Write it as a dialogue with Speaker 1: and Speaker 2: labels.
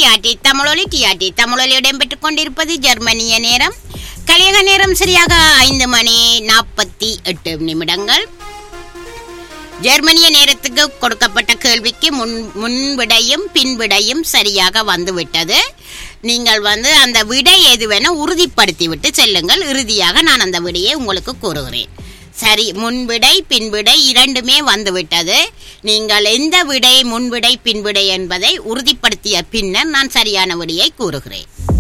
Speaker 1: TRT தமிழொலி TRT தமிழொலி இடம்பெற்றுக் கொண்டிருப்பது ஜெர்மனிய நேரம் கலியக நேரம் சரியாக ஐந்து மணி நாற்பத்தி எட்டு நிமிடங்கள் ஜெர்மனிய நேரத்துக்கு கொடுக்கப்பட்ட கேள்விக்கு முன் முன்விடையும் பின்விடையும் சரியாக வந்துவிட்டது நீங்கள் வந்து அந்த விடை எதுவென உறுதிப்படுத்தி விட்டு செல்லுங்கள் இறுதியாக நான் அந்த விடையை உங்களுக்கு கூறுகிறேன் சரி முன்விடை பின்விடை இரண்டுமே வந்துவிட்டது நீங்கள் எந்த விடை முன்விடை பின்விடை என்பதை உறுதிப்படுத்திய பின்னர் நான் சரியான விடையை கூறுகிறேன்